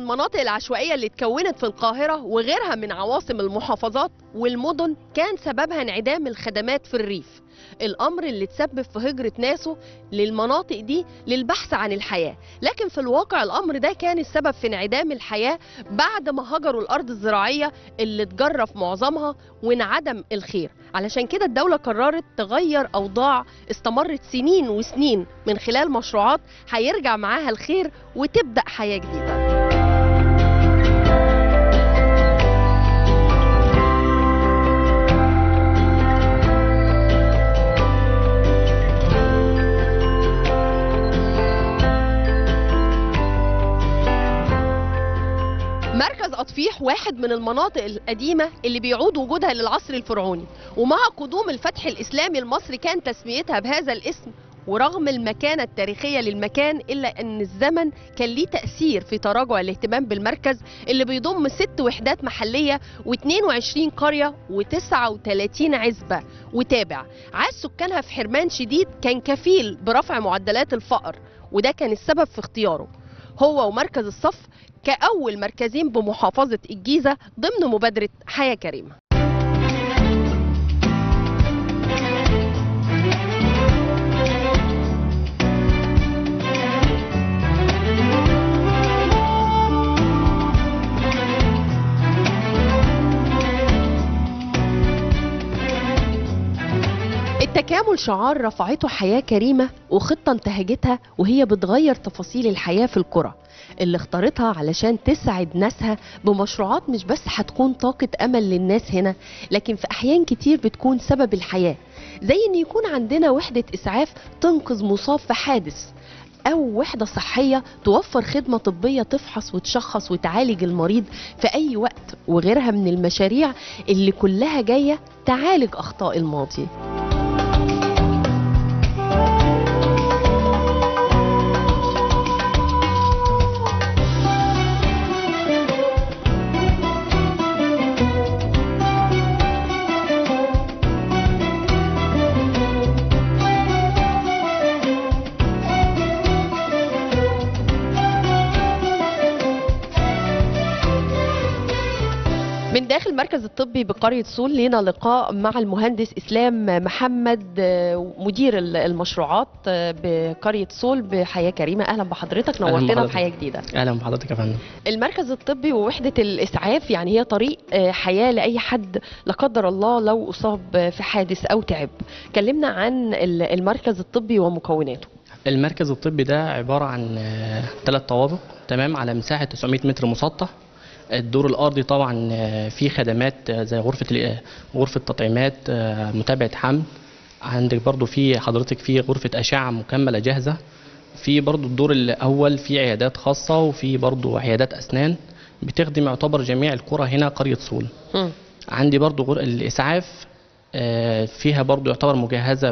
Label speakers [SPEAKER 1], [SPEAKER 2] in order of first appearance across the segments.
[SPEAKER 1] المناطق العشوائية اللي اتكونت في القاهرة وغيرها من عواصم المحافظات والمدن كان سببها انعدام الخدمات في الريف الأمر اللي تسبب في هجرة ناسه للمناطق دي للبحث عن الحياة لكن في الواقع الأمر ده كان السبب في انعدام الحياة بعد ما هجروا الأرض الزراعية اللي اتجرف معظمها وانعدم الخير علشان كده الدولة قررت تغير أوضاع استمرت سنين وسنين من خلال مشروعات هيرجع معاها الخير وتبدأ حياة جديدة مركز أطفيح واحد من المناطق القديمة اللي بيعود وجودها للعصر الفرعوني ومع قدوم الفتح الإسلامي المصري كان تسميتها بهذا الاسم ورغم المكانة التاريخية للمكان إلا أن الزمن كان ليه تأثير في تراجع الاهتمام بالمركز اللي بيضم ست وحدات محلية و22 قرية و39 عزبة وتابع عاش سكانها في حرمان شديد كان كفيل برفع معدلات الفقر وده كان السبب في اختياره هو ومركز الصف كأول مركزين بمحافظة الجيزة ضمن مبادرة حياة كريمة التكامل شعار رفعته حياة كريمة وخطة انتهجتها وهي بتغير تفاصيل الحياة في القرى اللي اختارتها علشان تسعد ناسها بمشروعات مش بس هتكون طاقة أمل للناس هنا لكن في أحيان كتير بتكون سبب الحياة زي إن يكون عندنا وحدة إسعاف تنقذ مصاب في حادث أو وحدة صحية توفر خدمة طبية تفحص وتشخص وتعالج المريض في أي وقت وغيرها من المشاريع اللي كلها جاية تعالج أخطاء الماضي من داخل المركز الطبي بقرية سول لينا لقاء مع المهندس إسلام محمد آه، مدير ال- المشروعات آه، بقرية سول بحياة كريمة أهلا بحضرتك
[SPEAKER 2] أهلاً
[SPEAKER 1] نورتنا
[SPEAKER 2] بحضرتك.
[SPEAKER 1] بحياة جديدة
[SPEAKER 2] اهلا بحضرتك يا فندم
[SPEAKER 1] المركز الطبي ووحدة الإسعاف يعني هي طريق آه، حياة لأي حد لا قدر الله لو أصاب في حادث أو تعب كلمنا عن ال- المركز الطبي ومكوناته
[SPEAKER 2] المركز الطبي ده عباره عن ثلاث طوابق تمام على مساحه 900 متر مسطح الدور الارضي طبعا آه، فيه خدمات آه، زي غرفه ال- آه، غرفه تطعيمات آه، متابعه حمل عندك برضو في حضرتك في غرفه اشعه مكمله جاهزه في برضو الدور الاول في عيادات خاصه وفي برضو عيادات اسنان بتخدم يعتبر جميع القرى هنا قريه سول
[SPEAKER 1] مم.
[SPEAKER 2] عندي برضو غر... الإسعاف آه، فيها برضو يعتبر مجهزة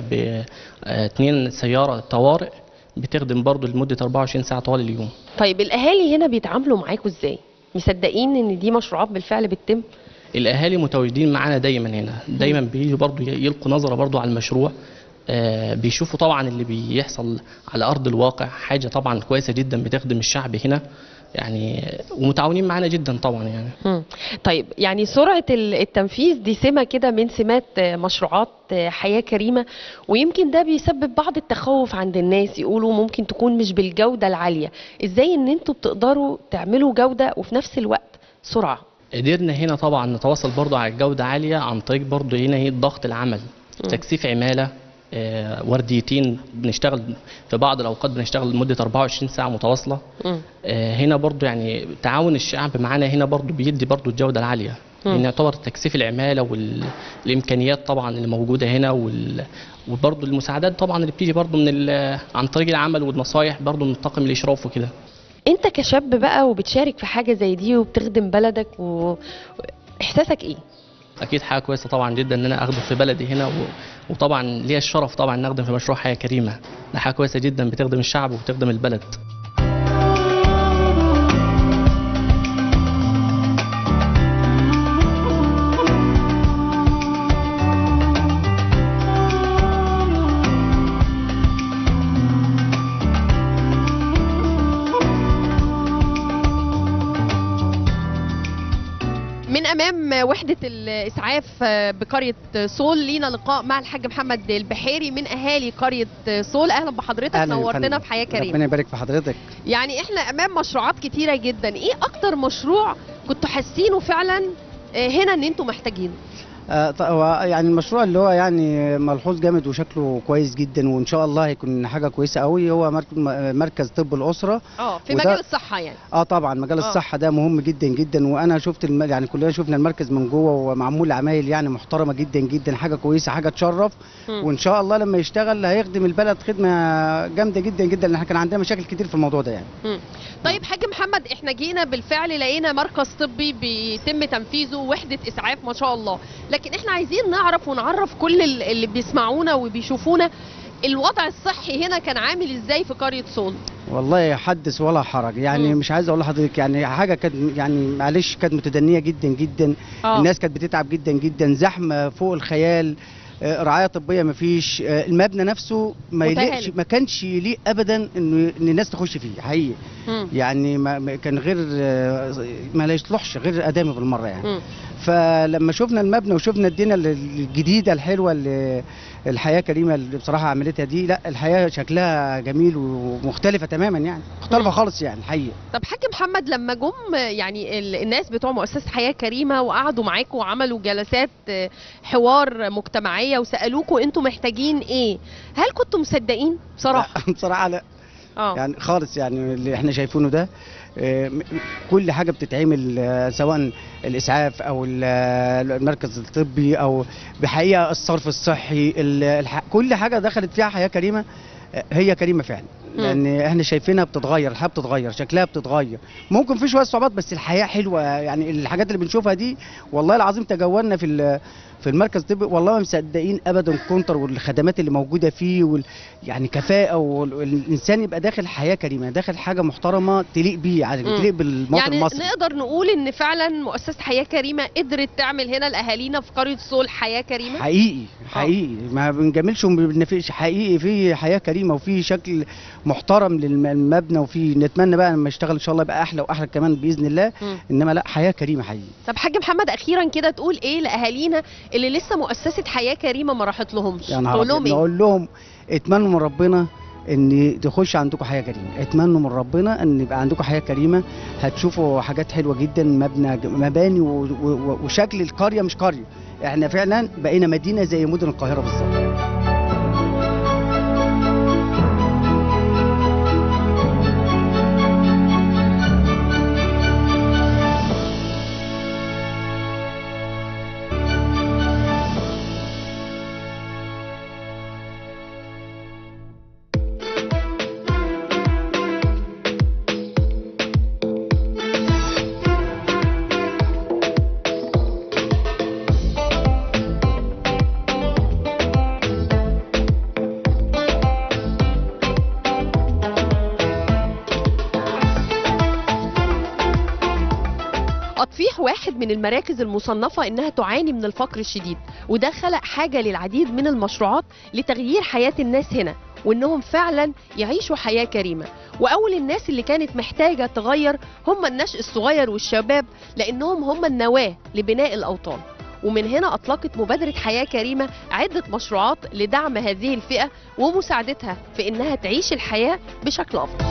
[SPEAKER 2] باثنين سيارة طوارئ بتخدم برضو لمدة 24 ساعة طوال اليوم
[SPEAKER 1] طيب الأهالي هنا بيتعاملوا معاكوا إزاي؟ مصدقين إن دي مشروعات بالفعل بتتم؟
[SPEAKER 2] الأهالي متواجدين معانا دايما هنا دايما بيجوا برضو يلقوا نظرة برضو على المشروع آه، بيشوفوا طبعا اللي بيحصل على أرض الواقع حاجة طبعا كويسة جدا بتخدم الشعب هنا يعني ومتعاونين معانا جدا طبعا يعني
[SPEAKER 1] مم. طيب يعني سرعة ال- التنفيذ دي سمة كده من سمات آه، مشروعات آه، حياة كريمة ويمكن ده بيسبب بعض التخوف عند الناس يقولوا ممكن تكون مش بالجودة العالية ازاي ان انتوا بتقدروا تعملوا جودة وفي نفس الوقت سرعة
[SPEAKER 2] قدرنا هنا طبعا نتواصل برضو على جودة عالية عن طريق برضو هنا ايه ضغط العمل تكثيف عمالة آه، ورديتين بنشتغل في بعض الأوقات بنشتغل لمدة 24 ساعة متواصلة
[SPEAKER 1] مم.
[SPEAKER 2] آه، هنا برضو يعني تعاون الشعب معانا هنا برضو بيدي برضو الجودة العالية
[SPEAKER 1] مم.
[SPEAKER 2] لأن يعتبر تكثيف العمالة والإمكانيات طبعا اللي موجودة هنا وال وبرضو المساعدات طبعا اللي بتيجي برضو من ال- عن طريق العمل والنصايح برضو من طاقم الإشراف وكده
[SPEAKER 1] انت كشاب بقى وبتشارك في حاجة زي دي وبتخدم بلدك و... احساسك ايه؟
[SPEAKER 2] اكيد حاجه كويسه طبعا جدا ان انا اخدم في بلدي هنا و... وطبعا ليا الشرف طبعا ان اخدم في مشروع حياه كريمه ده حاجه كويسه جدا بتخدم الشعب وبتخدم البلد
[SPEAKER 1] امام وحده الاسعاف بقريه صول لينا لقاء مع الحاج محمد البحيري من اهالي قريه صول اهلا بحضرتك
[SPEAKER 3] أهلاً يا
[SPEAKER 1] نورتنا
[SPEAKER 3] فندم.
[SPEAKER 1] في حياه كريمه
[SPEAKER 3] ربنا يبارك في حضرتك
[SPEAKER 1] يعني احنا امام مشروعات كتيره جدا ايه اكتر مشروع كنتوا حاسينه فعلا آه، هنا ان انتوا محتاجينه
[SPEAKER 3] آه ط- هو يعني المشروع اللي هو يعني ملحوظ جامد وشكله كويس جدا وان شاء الله هيكون حاجه كويسه قوي هو مرك- م- مركز طب الاسره
[SPEAKER 1] اه في
[SPEAKER 3] وده-
[SPEAKER 1] مجال الصحه يعني
[SPEAKER 3] اه طبعا مجال
[SPEAKER 1] آه.
[SPEAKER 3] الصحه ده مهم جدا جدا وانا شفت الم... يعني كلنا شفنا المركز من جوه ومعمول عمايل يعني محترمه جدا جدا حاجه كويسه حاجه تشرف
[SPEAKER 1] مم.
[SPEAKER 3] وان شاء الله لما يشتغل هيخدم البلد خدمه جامده جدا جدا لان احنا كان عندنا مشاكل كتير في الموضوع ده يعني
[SPEAKER 1] مم. طيب حاج محمد احنا جينا بالفعل لقينا مركز طبي بيتم تنفيذه وحده اسعاف ما شاء الله لكن احنا عايزين نعرف ونعرف كل ال- اللي بيسمعونا وبيشوفونا الوضع الصحي هنا كان عامل ازاي في قريه صول
[SPEAKER 3] والله حدث ولا حرج يعني
[SPEAKER 1] مم.
[SPEAKER 3] مش عايز اقول لحضرتك يعني حاجه كانت يعني معلش كانت متدنيه جدا جدا
[SPEAKER 1] اه
[SPEAKER 3] الناس كانت بتتعب جدا جدا زحمه فوق الخيال آه، رعايه طبيه ما فيش المبنى نفسه ما
[SPEAKER 1] متهالك.
[SPEAKER 3] يليقش ما كانش يليق ابدا انه ان الناس تخش فيه حقيقي
[SPEAKER 1] مم.
[SPEAKER 3] يعني ما ما- كان غير آه، ما لا يصلحش غير ادامي بالمره يعني
[SPEAKER 1] مم.
[SPEAKER 3] فلما شفنا المبنى وشفنا الدنيا ال- الجديده الحلوه اللي الحياه كريمه اللي بصراحه عملتها دي لا الحياه شكلها جميل ومختلفه تماما يعني مختلفه
[SPEAKER 1] مم.
[SPEAKER 3] خالص يعني الحقيقه
[SPEAKER 1] طب حاج محمد لما جم يعني ال- الناس بتوع مؤسسه حياه كريمه وقعدوا معاكم وعملوا جلسات آه، حوار مجتمعيه وسالوكم انتوا محتاجين ايه هل كنتوا مصدقين بصراحه
[SPEAKER 3] لا، بصراحه لا
[SPEAKER 1] اه
[SPEAKER 3] يعني خالص يعني اللي احنا شايفينه ده آه، م- كل حاجه بتتعمل آه، سواء الاسعاف او ال- آه، المركز الطبي او بحقيقه الصرف الصحي ال- الح- كل حاجه دخلت فيها حياه كريمه آه، هي كريمه فعلا
[SPEAKER 1] مم.
[SPEAKER 3] لان احنا شايفينها بتتغير الحياه بتتغير شكلها بتتغير ممكن في شويه صعوبات بس الحياه حلوه يعني الحاجات اللي بنشوفها دي والله العظيم تجولنا في ال- في المركز الطبي والله ما مصدقين ابدا كونتر والخدمات اللي موجوده فيه وال يعني كفاءه وال- والانسان يبقى داخل حياه كريمه داخل حاجه محترمه تليق بيه يعني
[SPEAKER 1] مم.
[SPEAKER 3] تليق بالمواطن
[SPEAKER 1] يعني
[SPEAKER 3] المصري
[SPEAKER 1] نقدر نقول ان فعلا مؤسسه حياه كريمه قدرت تعمل هنا لاهالينا في قريه صول حياه كريمه
[SPEAKER 3] حقيقي حقيقي ما بنجاملش وما بننافقش حقيقي في حياه كريمه وفي شكل محترم للمبنى وفي نتمنى بقى لما يشتغل ان شاء الله يبقى احلى واحلى كمان باذن الله
[SPEAKER 1] مم.
[SPEAKER 3] انما لا حياه كريمه حقيقي
[SPEAKER 1] طب حاج محمد اخيرا كده تقول ايه لاهالينا اللي لسه مؤسسه حياه كريمه ما راحت لهمش
[SPEAKER 3] يا نهار
[SPEAKER 1] تقول لهم
[SPEAKER 3] أبيض.
[SPEAKER 1] ايه
[SPEAKER 3] نقول لهم اتمنوا من ربنا ان تخش عندكم حياه كريمه اتمنوا من ربنا ان يبقى عندكم حياه كريمه هتشوفوا حاجات حلوه جدا مبنى مباني و- و- وشكل القريه مش قريه احنا فعلا بقينا مدينه زي مدن القاهره بالظبط
[SPEAKER 1] أطفيح واحد من المراكز المصنفة إنها تعاني من الفقر الشديد وده خلق حاجة للعديد من المشروعات لتغيير حياة الناس هنا وإنهم فعلا يعيشوا حياة كريمة وأول الناس اللي كانت محتاجة تغير هم النشء الصغير والشباب لأنهم هم النواة لبناء الأوطان ومن هنا أطلقت مبادرة حياة كريمة عدة مشروعات لدعم هذه الفئة ومساعدتها في إنها تعيش الحياة بشكل أفضل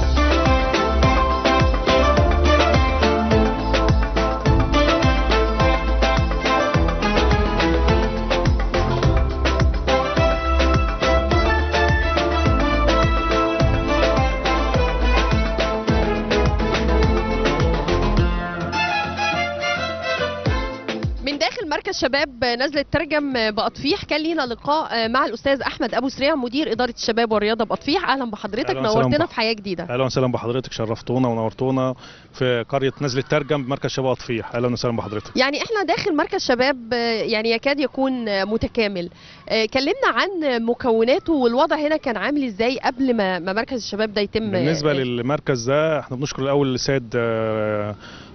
[SPEAKER 1] من داخل مركز شباب نزلة ترجم بأطفيح كان لينا لقاء مع الأستاذ أحمد أبو سريع مدير إدارة الشباب والرياضة بأطفيح أهلا بحضرتك
[SPEAKER 4] أهلا وسهلا
[SPEAKER 1] نورتنا
[SPEAKER 4] بح-
[SPEAKER 1] في حياة جديدة
[SPEAKER 4] اهلا وسهلا بحضرتك شرفتونا ونورتونا في قريه نزله ترجم بمركز شباب اطفيح اهلا وسهلا بحضرتك
[SPEAKER 1] يعني احنا داخل مركز شباب آه، يعني يكاد يكون آه، متكامل آه، كلمنا عن مكوناته والوضع هنا كان عامل ازاي قبل ما ما مركز الشباب ده يتم
[SPEAKER 4] بالنسبه
[SPEAKER 1] آه،
[SPEAKER 4] للمركز ده احنا بنشكر الاول السيد آه،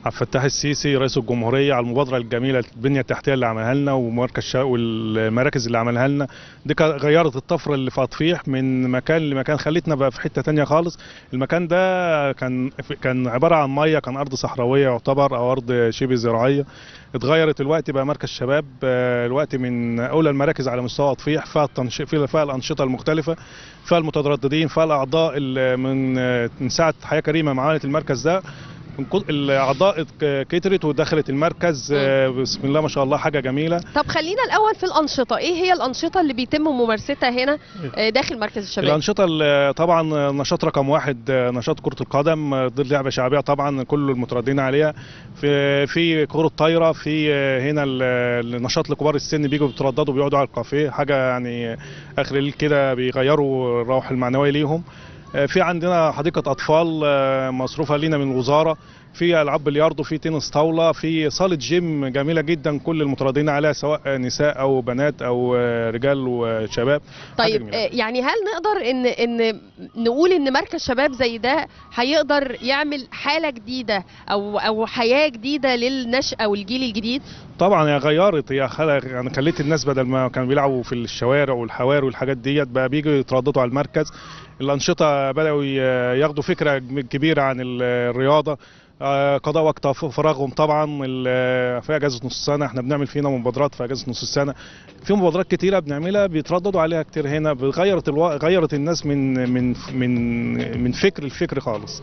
[SPEAKER 4] عبد الفتاح السيسي رئيس الجمهوريه على المبادره الجميله البنيه التحتيه اللي عملها لنا ومركز شا... والمراكز اللي عملها لنا دي كا- غيرت الطفره اللي في اطفيح من مكان لمكان خلتنا بقى في حته تانية خالص المكان ده كان كان عباره عن ميه كان ارض صحراويه يعتبر او ارض شبه زراعيه اتغيرت الوقت بقى مركز شباب آه، الوقت من اولى المراكز على مستوى اطفيح فيها التنش... فيها فيها الانشطه المختلفه فيها المترددين فيها الاعضاء اللي من آه، من ساعه حياه كريمه ما عملت المركز ده من كت- الاعضاء ك- كترت ودخلت المركز آه، بسم الله ما شاء الله حاجه جميله
[SPEAKER 1] طب خلينا الاول في الانشطه ايه هي الانشطه اللي بيتم ممارستها هنا آه، داخل مركز الشباب
[SPEAKER 4] الانشطه ال- طبعا نشاط رقم واحد آه، نشاط كره القدم آه، دي لعبه شعبيه طبعا كل المترددين عليها في في كره طايره في آه، هنا ال- النشاط لكبار السن بيجوا بيترددوا بيقعدوا على الكافيه حاجه يعني اخر الليل كده بيغيروا الروح المعنويه ليهم آه، في عندنا حديقه اطفال آه، مصروفه لينا من الوزاره في العاب بلياردو في تنس طاوله في صاله جيم جميله جدا كل المترددين عليها سواء نساء او بنات او آه، رجال وشباب حاجة
[SPEAKER 1] طيب
[SPEAKER 4] جميلة.
[SPEAKER 1] آه، يعني هل نقدر ان ان نقول ان مركز شباب زي ده هيقدر يعمل حاله جديده او او حياه جديده للنشأه والجيل الجديد
[SPEAKER 4] طبعا هي غيرت هي خلق يعني خلت الناس بدل ما كانوا بيلعبوا في الشوارع والحواري والحاجات ديت بقى بيجوا يترددوا على المركز الانشطه بداوا ي- ياخدوا فكره كبيره عن ال- الرياضه آه، قضاء وقت ف- فراغهم طبعا ال- في اجازه نص السنه احنا بنعمل فينا مبادرات في اجازه نص السنه في مبادرات كتيره بنعملها بيترددوا عليها كتير هنا غيرت الو... غيرت الناس من من من من فكر لفكر خالص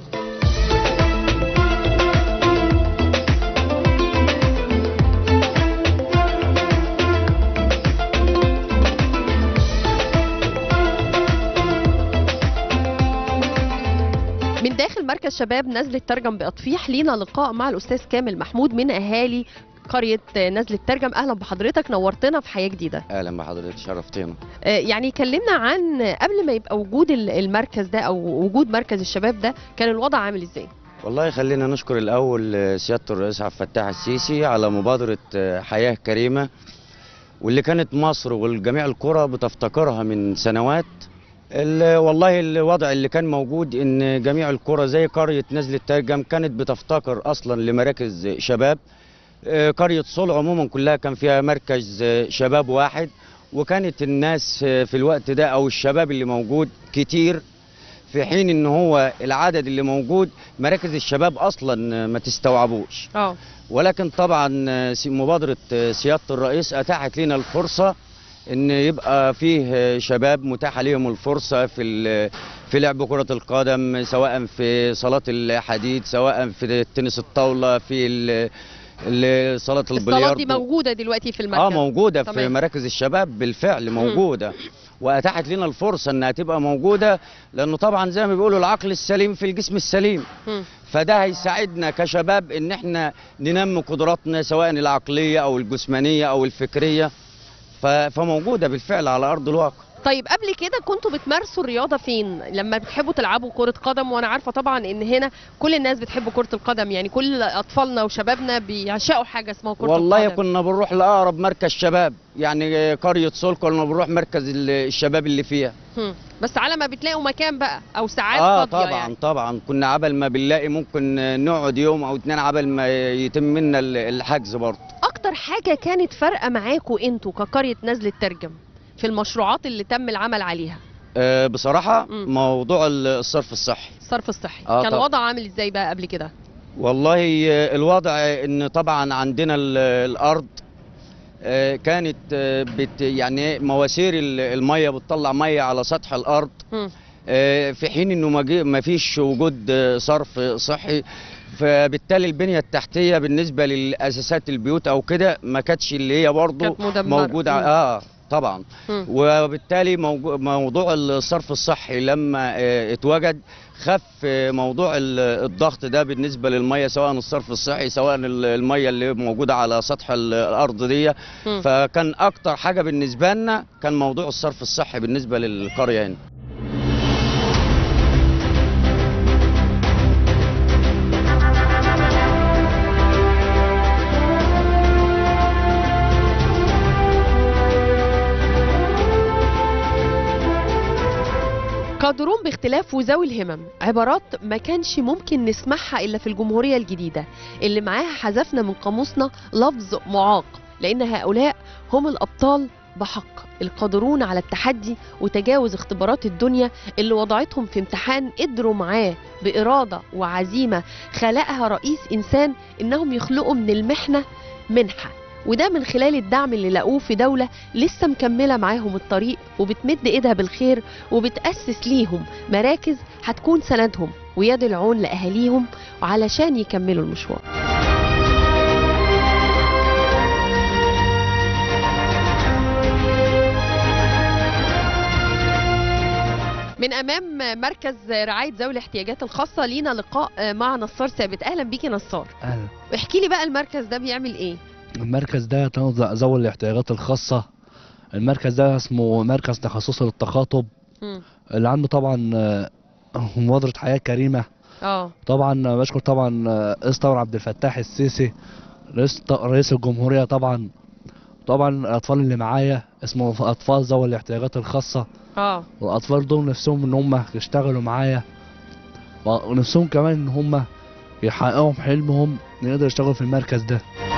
[SPEAKER 1] من داخل مركز شباب نزل الترجم بأطفيح لينا لقاء مع الأستاذ كامل محمود من أهالي قرية نزل الترجم أهلا بحضرتك نورتنا في حياة جديدة
[SPEAKER 5] اهلا بحضرتك شرفتينا
[SPEAKER 1] آه، يعني كلمنا عن قبل ما يبقى وجود ال- المركز ده أو وجود مركز الشباب ده كان الوضع عامل إزاي
[SPEAKER 5] والله خلينا نشكر الاول آه، سياده الرئيس عبد الفتاح السيسي على مبادره آه، حياه كريمه واللي كانت مصر والجميع القرى بتفتكرها من سنوات ال- والله الوضع اللي كان موجود ان جميع القرى زي قريه نزل الترجم كانت بتفتقر اصلا لمراكز شباب آه، قريه صلع عموما كلها كان فيها مركز آه، شباب واحد وكانت الناس آه، في الوقت ده او الشباب اللي موجود كتير في حين ان هو العدد اللي موجود مراكز الشباب اصلا ما تستوعبوش
[SPEAKER 1] اه
[SPEAKER 5] ولكن طبعا آه، سي- مبادره آه، سياده الرئيس اتاحت لنا الفرصه ان يبقى فيه آه، شباب متاحه لهم الفرصه في ال- في لعب كره القدم سواء في صالات الحديد سواء في التنس الطاوله في ال- ال- صالات
[SPEAKER 1] الصالات دي
[SPEAKER 5] البلياردو
[SPEAKER 1] موجودة دلوقتي في المركز
[SPEAKER 5] اه موجوده في
[SPEAKER 1] تمام.
[SPEAKER 5] مراكز الشباب بالفعل موجوده واتاحت لنا الفرصه انها تبقى موجوده لانه طبعا زي ما بيقولوا العقل السليم في الجسم السليم
[SPEAKER 1] مم.
[SPEAKER 5] فده هيساعدنا كشباب ان احنا ننمي قدراتنا سواء العقليه او الجسمانيه او الفكريه ف- فموجوده بالفعل على ارض الواقع
[SPEAKER 1] طيب قبل كده كنتوا بتمارسوا الرياضة فين لما بتحبوا تلعبوا كرة قدم وأنا عارفة طبعا إن هنا كل الناس بتحب كرة القدم يعني كل أطفالنا وشبابنا بيعشقوا حاجة اسمها كرة
[SPEAKER 5] والله
[SPEAKER 1] القدم
[SPEAKER 5] كنا بنروح لاقرب مركز شباب يعني قريه سول كنا بنروح مركز ال- الشباب اللي فيها
[SPEAKER 1] هم. بس على ما بتلاقوا مكان بقى أو ساعات
[SPEAKER 5] اه
[SPEAKER 1] فاضية
[SPEAKER 5] طبعا
[SPEAKER 1] يعني.
[SPEAKER 5] طبعا كنا عبل ما بنلاقي ممكن نقعد يوم او اتنين عبل ما يتم منا ال- الحجز برضه
[SPEAKER 1] أكتر حاجة كانت فارقة معاكوا أنتوا كقرية نزل الترجم في المشروعات اللي تم العمل عليها
[SPEAKER 5] آه بصراحه
[SPEAKER 1] مم.
[SPEAKER 5] موضوع ال- الصرف الصحي
[SPEAKER 1] الصرف الصحي
[SPEAKER 5] آه
[SPEAKER 1] كان
[SPEAKER 5] طبعا.
[SPEAKER 1] الوضع عامل إزاي بقى قبل كده
[SPEAKER 5] والله آه، الوضع ان طبعا عندنا ال- الارض آه، كانت آه، بت يعني مواسير ال- الميه بتطلع ميه على سطح الارض
[SPEAKER 1] هم.
[SPEAKER 5] آه، في حين انه ما جي- ما فيش وجود آه، صرف صحي فبالتالي البنيه التحتيه بالنسبه للاساسات البيوت او كده ما كانتش اللي هي برضه
[SPEAKER 1] كانت مدمرة.
[SPEAKER 5] موجوده
[SPEAKER 1] مم.
[SPEAKER 5] اه طبعا
[SPEAKER 1] مم.
[SPEAKER 5] وبالتالي موجو- موضوع الصرف الصحي لما آه، اتوجد خف آه، موضوع ال- الضغط ده بالنسبه للميه سواء الصرف الصحي سواء ال- الميه اللي موجوده على سطح ال- الارض دي
[SPEAKER 1] مم.
[SPEAKER 5] فكان اكتر حاجه بالنسبه لنا كان موضوع الصرف الصحي بالنسبه للقريه هنا
[SPEAKER 1] القادرون باختلاف وذوي الهمم عبارات ما كانش ممكن نسمعها إلا في الجمهورية الجديدة اللي معاها حذفنا من قاموسنا لفظ معاق لأن هؤلاء هم الأبطال بحق القادرون على التحدي وتجاوز اختبارات الدنيا اللي وضعتهم في امتحان قدروا معاه بإرادة وعزيمة خلقها رئيس إنسان إنهم يخلقوا من المحنة منحة وده من خلال الدعم اللي لقوه في دولة لسه مكملة معاهم الطريق وبتمد ايدها بالخير وبتأسس ليهم مراكز هتكون سندهم ويد العون لأهاليهم وعلشان يكملوا المشوار من امام مركز رعايه ذوي الاحتياجات الخاصه لينا لقاء مع نصار ثابت اهلا بيكي نصار
[SPEAKER 6] أهلا
[SPEAKER 1] احكي لي بقى المركز ده بيعمل ايه
[SPEAKER 6] المركز ده تنظع ذوي الاحتياجات الخاصة المركز ده اسمه مركز تخصصي للتخاطب
[SPEAKER 1] مم.
[SPEAKER 6] اللي عنده طبعا آه، مبادرة حياة كريمة
[SPEAKER 1] اه
[SPEAKER 6] طبعا آه، بشكر طبعا آه، رئيس طبعا عبد الفتاح السيسي رئيس ط- رئيس الجمهورية طبعا طبعا الأطفال اللي معايا اسمه أطفال ذوي الاحتياجات الخاصة
[SPEAKER 1] اه
[SPEAKER 6] والأطفال دول نفسهم إن هم يشتغلوا معايا ونفسهم كمان إن هم يحققوا حلمهم إن يقدروا يشتغلوا في المركز ده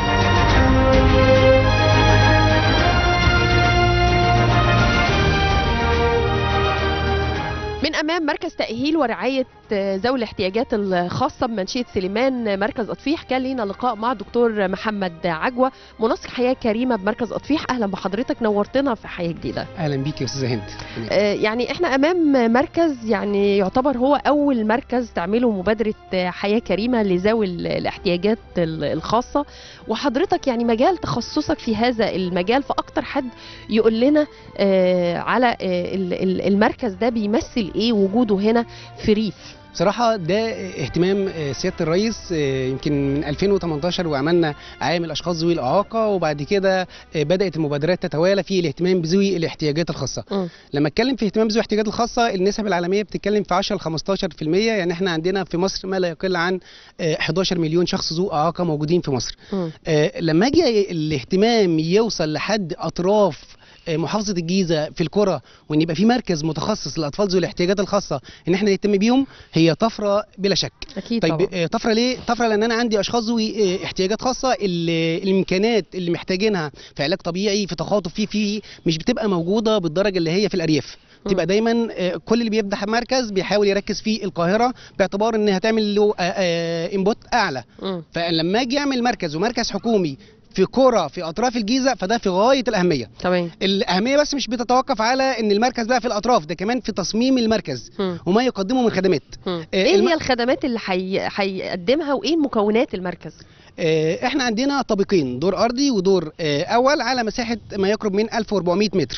[SPEAKER 1] من امام مركز تاهيل ورعايه آه، ذوي الاحتياجات الخاصه بمنشيه سليمان آه، مركز اطفيح كان لينا لقاء مع دكتور محمد عجوه منسق حياه كريمه بمركز اطفيح اهلا بحضرتك نورتنا في حياه جديده
[SPEAKER 7] اهلا بيك يا استاذه هند
[SPEAKER 1] آه، يعني احنا امام مركز يعني يعتبر هو اول مركز تعمله مبادره آه، حياه كريمه لذوي ال- الاحتياجات ال- الخاصه وحضرتك يعني مجال تخصصك في هذا المجال فاكتر حد يقول لنا آه، على آه، ال- ال- المركز ده بيمثل ايه وجوده هنا في ريف
[SPEAKER 7] بصراحه ده اهتمام آه، سياده الرئيس آه، يمكن من 2018 وعملنا عام الاشخاص ذوي الاعاقه وبعد كده آه، بدات المبادرات تتوالى في الاهتمام بذوي الاحتياجات الخاصه
[SPEAKER 1] مم.
[SPEAKER 7] لما اتكلم في اهتمام ذوي الاحتياجات الخاصه النسب العالميه بتتكلم في 10 ل 15% يعني احنا عندنا في مصر ما لا يقل عن آه، 11 مليون شخص ذو اعاقه موجودين في مصر
[SPEAKER 1] مم.
[SPEAKER 7] آه، لما اجي الاهتمام يوصل لحد اطراف آه، محافظه الجيزه في القرى وان يبقى في مركز متخصص للاطفال ذوي الاحتياجات الخاصه ان احنا نهتم بيهم هي طفره بلا شك
[SPEAKER 1] اكيد
[SPEAKER 7] طيب
[SPEAKER 1] طبعا
[SPEAKER 7] آه، طفره ليه طفره لان انا عندي اشخاص ذوي آه، احتياجات خاصه ال- الامكانيات اللي محتاجينها في علاج طبيعي في تخاطب في في مش بتبقى موجوده بالدرجه اللي هي في الارياف
[SPEAKER 1] مم.
[SPEAKER 7] تبقى دايما آه، كل اللي بيفتح مركز بيحاول يركز في القاهره باعتبار ان هتعمل له انبوت اعلى
[SPEAKER 1] مم.
[SPEAKER 7] فلما اجي اعمل مركز ومركز حكومي في قرى في اطراف الجيزه فده في غايه الاهميه
[SPEAKER 1] تمام
[SPEAKER 7] الاهميه بس مش بتتوقف على ان المركز بقى في الاطراف ده كمان في تصميم المركز
[SPEAKER 1] مم.
[SPEAKER 7] وما يقدمه من خدمات
[SPEAKER 1] مم.
[SPEAKER 7] آه،
[SPEAKER 1] ايه
[SPEAKER 7] الم-
[SPEAKER 1] هي الخدمات اللي حي- هيقدمها وايه مكونات المركز
[SPEAKER 7] آه، احنا عندنا طابقين دور ارضي ودور آه، اول على مساحه ما يقرب من 1400 متر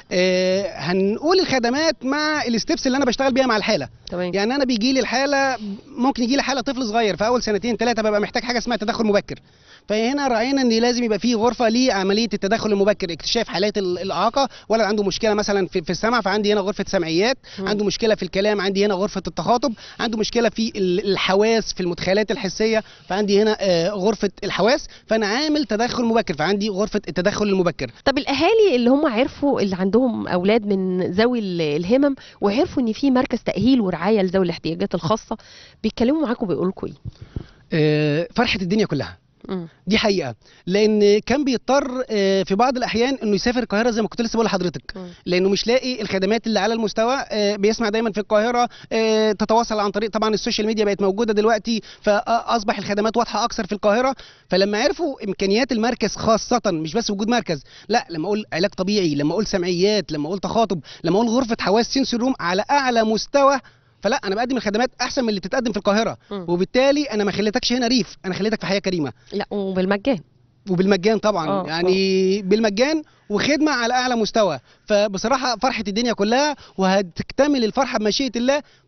[SPEAKER 7] آه، هنقول الخدمات مع الستبس اللي انا بشتغل بيها مع الحاله
[SPEAKER 1] تمام
[SPEAKER 7] يعني انا بيجي لي الحاله ممكن يجي لي حاله طفل صغير في اول سنتين ثلاثه ببقى محتاج حاجه اسمها تدخل مبكر فهنا راينا ان لازم يبقى في غرفه لعمليه التدخل المبكر اكتشاف حالات ال- الاعاقه ولا عنده مشكله مثلا في, في السمع فعندي هنا غرفه سمعيات
[SPEAKER 1] مم.
[SPEAKER 7] عنده مشكله في الكلام عندي هنا غرفه التخاطب عنده مشكله في ال- الحواس في المدخلات الحسيه فعندي هنا آه، غرفه الحواس فانا عامل تدخل مبكر فعندي غرفه التدخل المبكر
[SPEAKER 1] طب الاهالي اللي هم عرفوا اللي عندهم اولاد من ذوي ال- الهمم وعرفوا ان في مركز تاهيل ورعايه لذوي الاحتياجات الخاصه بيتكلموا معاكم بيقولوا لكم ايه
[SPEAKER 7] آه، فرحه الدنيا كلها
[SPEAKER 1] مم.
[SPEAKER 7] دي حقيقه لان كان بيضطر آه، في بعض الاحيان انه يسافر القاهره زي ما كنت لسه بقول لحضرتك
[SPEAKER 1] مم.
[SPEAKER 7] لانه مش لاقي الخدمات اللي على المستوى آه، بيسمع دايما في القاهره آه، تتواصل عن طريق طبعا السوشيال ميديا بقت موجوده دلوقتي فاصبح الخدمات واضحه اكثر في القاهره فلما عرفوا امكانيات المركز خاصه مش بس وجود مركز لا لما اقول علاج طبيعي لما اقول سمعيات لما اقول تخاطب لما اقول غرفه حواس سنسور روم على اعلى مستوى فلا انا بقدم الخدمات احسن من اللي بتتقدم في القاهره
[SPEAKER 1] مم.
[SPEAKER 7] وبالتالي انا ما خليتكش هنا ريف انا خليتك في حياه كريمه
[SPEAKER 1] لا وبالمجان
[SPEAKER 7] وبالمجان طبعا
[SPEAKER 1] آه،
[SPEAKER 7] يعني بالمجان وخدمه على اعلى مستوى فبصراحه فرحه الدنيا كلها وهتكتمل الفرحه بمشيئه الله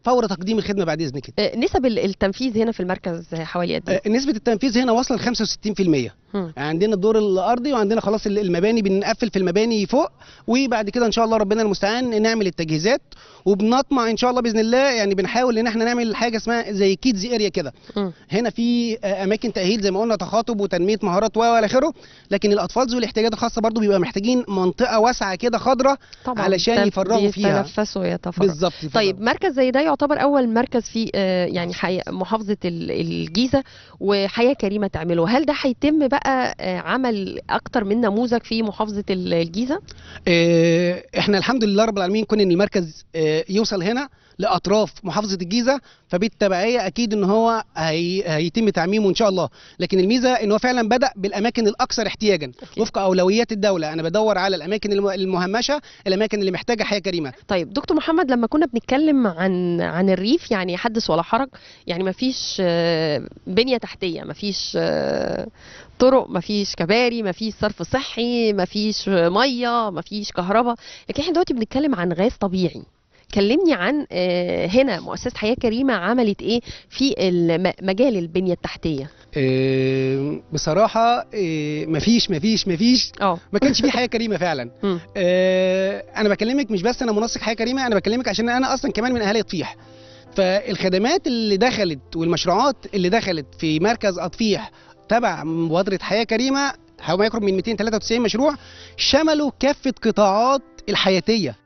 [SPEAKER 7] فور تقديم الخدمه بعد اذنك
[SPEAKER 1] آه، نسب ال- التنفيذ هنا في المركز حوالي قد ايه؟
[SPEAKER 7] آه، نسبه التنفيذ هنا واصله ل 65%
[SPEAKER 1] مم.
[SPEAKER 7] عندنا الدور الارضي وعندنا خلاص ال- المباني بنقفل في المباني فوق وبعد كده ان شاء الله ربنا المستعان نعمل التجهيزات وبنطمع ان شاء الله باذن الله يعني بنحاول ان احنا نعمل حاجه اسمها زي كيدز اريا كده
[SPEAKER 1] مم.
[SPEAKER 7] هنا في آه، اماكن تاهيل زي ما قلنا تخاطب وتنميه مهارات و والى اخره لكن الاطفال ذوي الاحتياجات الخاصه برضو بيبقى محتاجين منطقه واسعه كده خضراء
[SPEAKER 1] طبعا
[SPEAKER 7] علشان
[SPEAKER 1] تنف-
[SPEAKER 7] يفرغوا فيها.
[SPEAKER 1] بيتنفسوا ويتفرغوا
[SPEAKER 7] بالظبط
[SPEAKER 1] طيب مركز زي ده يعتبر اول مركز في آه، يعني حي... محافظه ال- الجيزه وحياه كريمه تعمله هل ده هيتم بقى آه، عمل اكتر من نموذج في محافظه ال- الجيزه
[SPEAKER 7] آه، احنا الحمد لله رب العالمين كون ان المركز آه، يوصل هنا لاطراف محافظه الجيزه فبالتبعيه اكيد ان هو هي... هيتم تعميمه ان شاء الله لكن الميزه ان هو فعلا بدا بالاماكن الاكثر احتياجا
[SPEAKER 1] أوكي.
[SPEAKER 7] وفق اولويات الدوله انا بدور على الاماكن الم- المهمشه الاماكن اللي محتاجه حياه كريمه
[SPEAKER 1] طيب دكتور محمد لما كنا بنتكلم عن عن الريف يعني حدث ولا حرج يعني ما فيش آه، بنيه تحتيه ما فيش آه، طرق ما فيش كباري ما فيش صرف صحي ما فيش ميه ما فيش كهرباء لكن احنا دلوقتي بنتكلم عن غاز طبيعي كلمني عن آه، هنا مؤسسه حياه كريمه عملت ايه في الم- مجال البنيه التحتيه
[SPEAKER 7] آه، بصراحه آه، مفيش مفيش مفيش
[SPEAKER 1] اه
[SPEAKER 7] ما كانش في حياه كريمه فعلا
[SPEAKER 1] مم.
[SPEAKER 7] آه، انا بكلمك مش بس انا منسق حياه كريمه انا بكلمك عشان انا اصلا كمان من اهالي طفيح فالخدمات اللي دخلت والمشروعات اللي دخلت في مركز اطفيح تبع مبادره حياه كريمه حوالي ما يقرب من 293 مشروع شملوا كافه قطاعات الحياتيه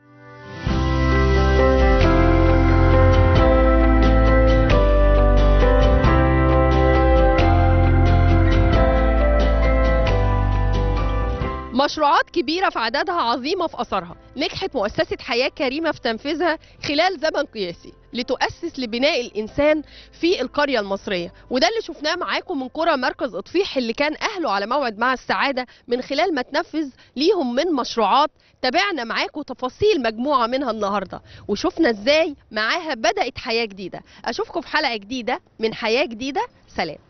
[SPEAKER 1] مشروعات كبيرة في عددها عظيمة في أثرها نجحت مؤسسة حياة كريمة في تنفيذها خلال زمن قياسي لتؤسس لبناء الإنسان في القرية المصرية وده اللي شفناه معاكم من قرى مركز إطفيح اللي كان أهله على موعد مع السعادة من خلال ما تنفذ ليهم من مشروعات تابعنا معاكم تفاصيل مجموعة منها النهاردة وشفنا إزاي معاها بدأت حياة جديدة أشوفكم في حلقة جديدة من حياة جديدة سلام